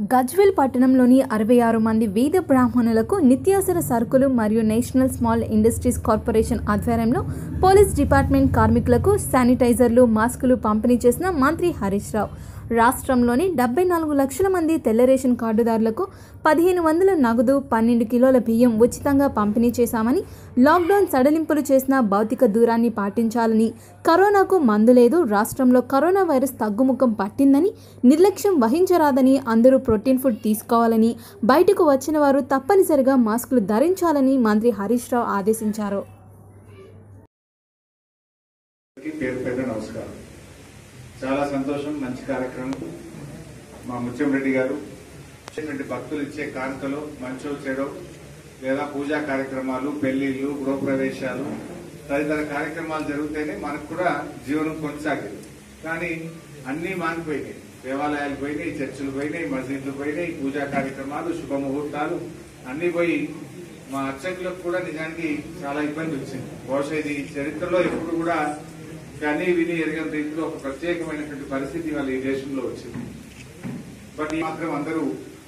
గజ్వేల్ పట్టణంలోని అరవై ఆరు మంది వేద బ్రాహ్మణులకు నిత్యావసర సరుకులు మరియు నేషనల్ స్మాల్ ఇండస్ట్రీస్ కార్పొరేషన్ ఆధ్వర్యంలో పోలీస్ డిపార్ట్మెంట్ కార్మికులకు శానిటైజర్లు మాస్కులు పంపిణీ చేసిన మంత్రి హరీష్ రావు రాష్ట్రంలోని డెబ్బై నాలుగు లక్షల మంది తెల్ల రేషన్ కార్డుదారులకు పదిహేను వందల నగదు పన్నెండు కిలోల బియ్యం ఉచితంగా పంపిణీ చేశామని లాక్డౌన్ సడలింపులు చేసిన భౌతిక దూరాన్ని పాటించాలని కరోనాకు మందు లేదు రాష్ట్రంలో కరోనా వైరస్ తగ్గుముఖం పట్టిందని నిర్లక్ష్యం వహించరాదని అందరూ ప్రోటీన్ ఫుడ్ తీసుకోవాలని బయటకు వచ్చిన వారు తప్పనిసరిగా మాస్కులు ధరించాలని మంత్రి హరీష్ రావు ఆదేశించారు అందరికీ పేరు పేరు నమస్కారం చాలా సంతోషం మంచి కార్యక్రమం మా ముత్యం రెడ్డి గారు ఇచ్చేటువంటి భక్తులు ఇచ్చే కానుకలో మంచో చెడో లేదా పూజా కార్యక్రమాలు పెళ్లిళ్ళు గృహప్రవేశాలు తదితర కార్యక్రమాలు జరిగితేనే మనకు కూడా జీవనం కొనసాగింది కానీ అన్ని మానిపోయినాయి దేవాలయాలు పోయినాయి చర్చిలు పోయినాయి మసీదులు పోయినాయి పూజా కార్యక్రమాలు శుభముహూర్తాలు అన్ని పోయి మా అర్చకులకు కూడా నిజానికి చాలా ఇబ్బంది వచ్చింది బహుశా ఇది చరిత్రలో ఎప్పుడు కూడా కానీ విని ఎరగని రీతిలో ఒక ప్రత్యేకమైనటువంటి పరిస్థితి వాళ్ళ ఈ దేశంలో వచ్చింది బట్ ఈ మాత్రం అందరూ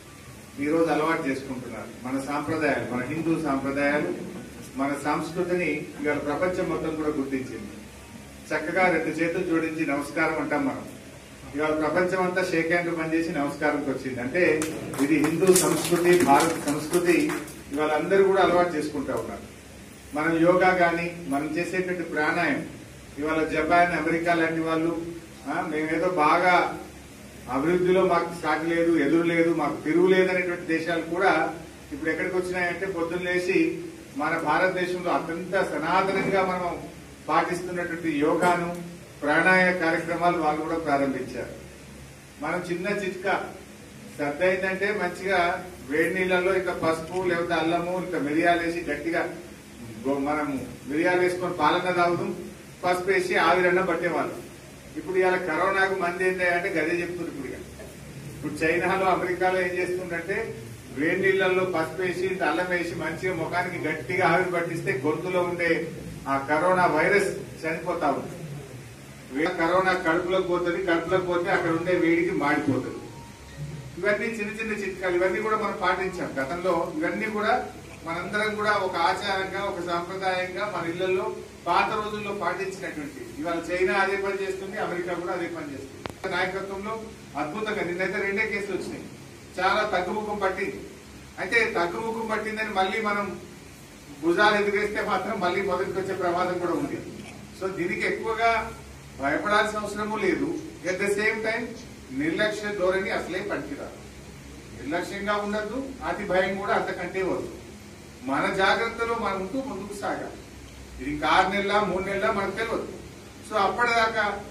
ఈ రోజు అలవాటు చేసుకుంటున్నారు మన సాంప్రదాయాలు మన హిందూ సాంప్రదాయాలు మన సంస్కృతిని ఇవాళ ప్రపంచం మొత్తం కూడా గుర్తించింది చక్కగా రెండు చేతులు జోడించి నమస్కారం అంటాం మనం ఇవాళ ప్రపంచం అంతా షేక్ హ్యాండ్ పనిచేసి నమస్కారంకి వచ్చింది అంటే ఇది హిందూ సంస్కృతి భారత సంస్కృతి ఇవాళ అందరూ కూడా అలవాటు చేసుకుంటా ఉన్నారు మనం యోగా గాని మనం చేసేటువంటి ప్రాణాయం ఇవాళ జపాన్ అమెరికా లాంటి వాళ్ళు ఆ, మేమేదో బాగా అభివృద్ధిలో మాకు సాటి లేదు ఎదురు లేదు మాకు తిరుగు లేదు అనేటువంటి దేశాలు కూడా ఇప్పుడు ఎక్కడికి వచ్చినాయంటే పొద్దున్న లేచి మన భారతదేశంలో అత్యంత సనాతనంగా మనం పాటిస్తున్నటువంటి యోగాను ప్రాణాయ కార్యక్రమాలు వాళ్ళు కూడా ప్రారంభించారు మనం చిన్న చిట్కా సర్ది అయిందంటే మంచిగా వేడి నీళ్ళలో ఇక పసుపు లేకపోతే అల్లము ఇక మిరియాలు వేసి గట్టిగా గో- మనము మిరియాలు వేసుకొని పాలన తాగుదాం పసుపు వేసి ఆవిరన్న పట్టేవాళ్ళం ఇప్పుడు ఇవాళ కరోనాకు మంది ఏంటి అంటే గదే చెప్తుంది ఇప్పుడు ఇక. ఇప్పుడు చైనాలో అమెరికాలో ఏం చేస్తుందంటే వేడి నీళ్ళల్లో పసుపు వేసి ఇంత అల్లం వేసి మంచిగా ముఖానికి గట్టిగా ఆవిరి పట్టిస్తే గొంతులో ఉండే ఆ కరోనా వైరస్ చనిపోతా ఉంది వే- కరోనా కడుపులోకి పోతుంది కడుపులోకి పోతే అక్కడ ఉండే వేడికి మాడిపోతుంది ఇవన్నీ చిన్న చిన్న చిట్కాలు ఇవన్నీ కూడా మనం పాటించాం గతంలో ఇవన్నీ కూడా మనందరం కూడా ఒక ఆచారంగా ఒక సాంప్రదాయంగా మన ఇళ్లలో పాత రోజుల్లో పాటించినటువంటి ఇవాళ చైనా అదే పని చేస్తుంది అమెరికా కూడా అదే పని చేస్తుంది నాయకత్వంలో అద్భుతంగా నిన్నైతే రెండే కేసులు వచ్చినాయి చాలా తగ్గుముఖం పట్టింది అయితే తగ్గుముఖం పట్టిందని మళ్ళీ మనం భుజాలు ఎదురేస్తే మాత్రం మళ్ళీ మొదటికి వచ్చే ప్రమాదం కూడా ఉంది సో దీనికి ఎక్కువగా భయపడాల్సిన అవసరము లేదు ఎట్ ద సేమ్ టైం నిర్లక్ష్య ధోరణి అసలే పనికిరాదు నిర్లక్ష్యంగా ఉండద్దు అతి భయం కూడా అంతకంటే వద్దు మన జాగ్రత్తలో మనం ఉంటూ ముందుకు సాగాలి ఇది ఇంకా ఆరు నెలల మూడు నెలల మనకు తెలియదు సో అప్పటిదాకా